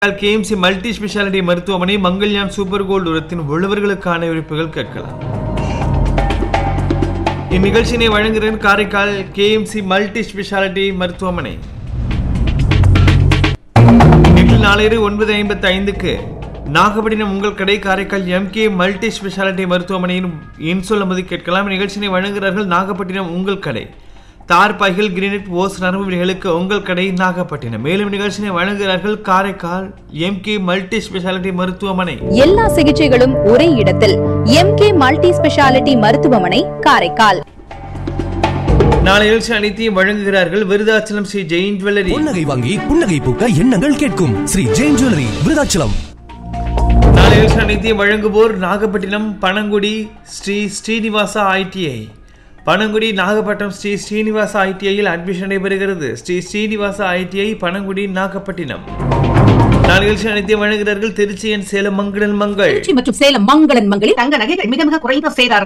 KMC multi speciality மருத்துவமனை Mangalyaan super gold உரத்தின் உழவர்களுக்கான குறிப்புகள் கேட்கலாம் இந்நிகழ்ச்சியினை வழங்குகிறேன் காரைக்கால் கேஎம்சி மல்டி ஸ்பெஷாலிட்டி மருத்துவமனை இன்று நாளையறு ஒன்பது ஐம்பத்தி ஐந்துக்கு நாகப்பட்டினம் உங்கள் கடை காரைக்கால் எம்கே மல்டி ஸ்பெஷாலிட்டி மருத்துவமனையின் இன்சொல் அமதி கேட்கலாம் நிகழ்ச்சியினை வழங்குகிறார்கள் நாகப்பட்டினம் உங்கள் கடை தார் பைகள் கிரீனட் ஓஸ் நரம்பு விழிகளுக்கு உங்கள் கடை நாகப்பட்டினம் மேலும் நிகழ்ச்சியினை வழங்குகிறார்கள் காரைக்கால் எம்கே மல்டி ஸ்பெஷாலிட்டி மருத்துவமனை எல்லா சிகிச்சைகளும் ஒரே இடத்தில் எம்கே மல்டி ஸ்பெஷாலிட்டி மருத்துவமனை காரைக்கால் நாளை நிகழ்ச்சி அனைத்தையும் வழங்குகிறார்கள் விருதாச்சலம் ஸ்ரீ ஜெயின் ஜுவல்லரி புன்னகை வாங்கி புன்னகை பூக்க எண்ணங்கள் கேட்கும் ஸ்ரீ ஜெயின் ஜுவல்லரி விருதாச்சலம் நாளை நிகழ்ச்சி அனைத்தையும் வழங்குவோர் நாகப்பட்டினம் பனங்குடி ஸ்ரீ ஸ்ரீனிவாசா ஐடிஐ பனங்குடி நாகப்பட்டினம் ஸ்ரீ ஸ்ரீனிவாசா ஐடிஐயில் அட்மிஷன் நடைபெறுகிறது ஸ்ரீ ஸ்ரீனிவாசா ஐடிஐ பனங்குடி நாகப்பட்டினம் நாளை நிகழ்ச்சி அனைத்தையும் வழங்குகிறார்கள் திருச்சி என் சேலம் மங்களன் மங்கள் திருச்சி மற்றும் சேலம் மங்களன் மங்களில் தங்க நகைகள் மிக மிக குறைந்த சேதாரம்